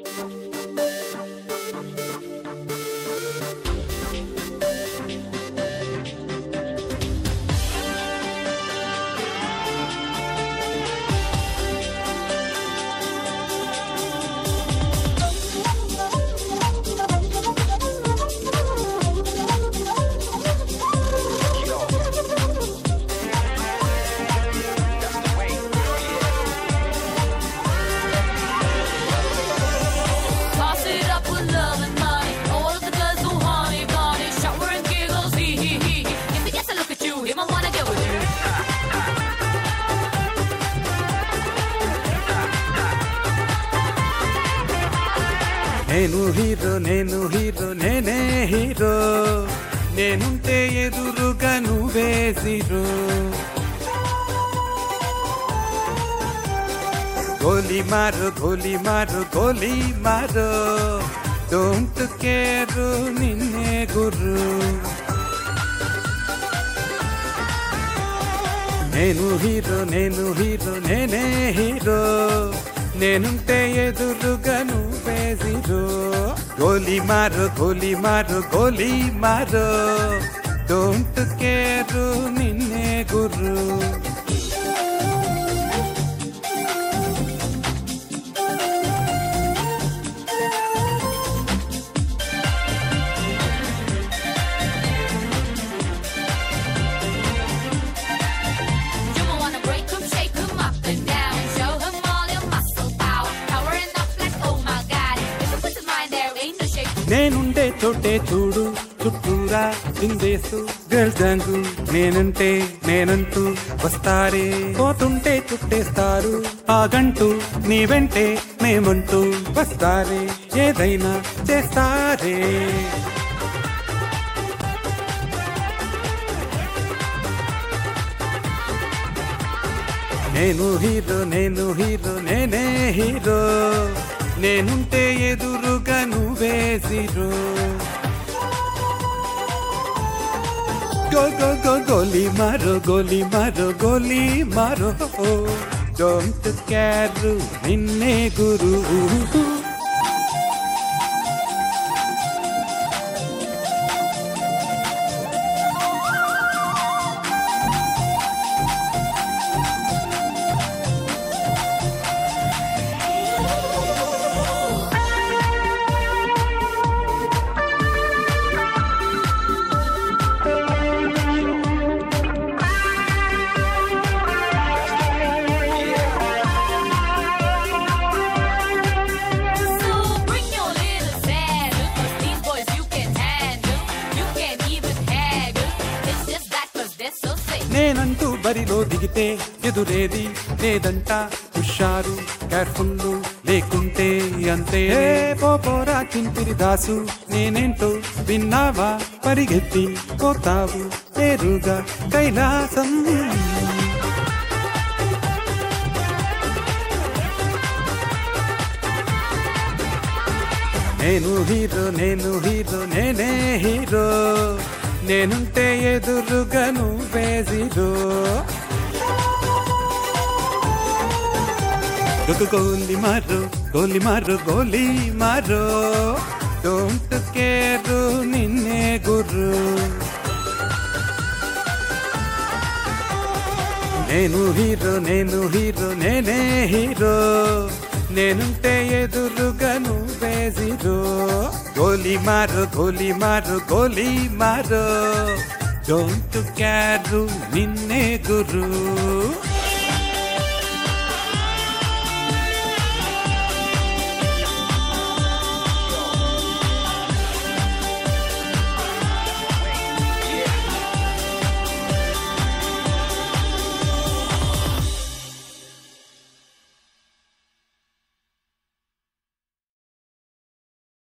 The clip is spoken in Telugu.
Toss it up with love and money. All of the girls go honey bunny. Shower and giggles, hee hee hee. If he gets a look at you, he might wanna get with you. నేను హీరో నేను హీరో నేనే హీరో నేనుంటే ఎదురుగా నువ్వే జీరో గోలీ మారు గోలీ మారు గోలీ మారు డోంట్ కేరు నిన్నే గురు నేను హీరో నేను హీరో నేనే హీరో నేనుంటే ఎదురుగా నువ్వే జీరో గోలీ మారు గోలీ మారు గోలీ మారు డోంట్ కేరు నిన్నే గురు You might wanna break 'em, shake 'em up and down. Show 'em all your muscle power. Powering up like, oh my god. If you put the mind there, ain't no shake. నేనుండే చోటే చూడు చుట్టూరా చిందేసు గర్ల్ గ్యాంగు నేనంటే నేనంటూ వస్తారే పోతుంటే చుట్టేస్తారు ఆగంటూ నీ వెంటే మేమంటూ వస్తారే ఏదైనా చేస్తారే నేను హీరో నేను హీరో నేనే హీరో నేనుంటే ఎదురుగా నువ్వే జీరో గో గో గో గోలీ మారో గోలీ మారో గోలీ మారో డోంట్ కేర్ నిన్నే గురు So bring your little saddle, 'cause these boys you can handle. You can't even haggle. It's just that 'cause they're so sick. నేనంటూ బరిలో దిగితే ఎదురేది లేదంట హుషారు కేర్ఫుల్ లేకుంటే అంతే ఏ పోపోరా చింపిరి దాసు నేనేంటో విన్నావా పరిగెత్తి పోతావు పేరుగా కైలాసం నేను హీరో నేను హీరో నేనే హీరో నేనుంటే ఎదురుగా నువ్వే జీరో ఒక గోలి మారు గోలి మారు గోలి మారు డోంట్ కేరు నిన్నే గురు నేను హీరో నేను హీరో నేనే హీరో నేనుంటే ఎదురుగా నువ్వే జీరో గోలీ మారు గోలీ మారు గోలీ మారు డోంట్ కేరు నిన్నే గురు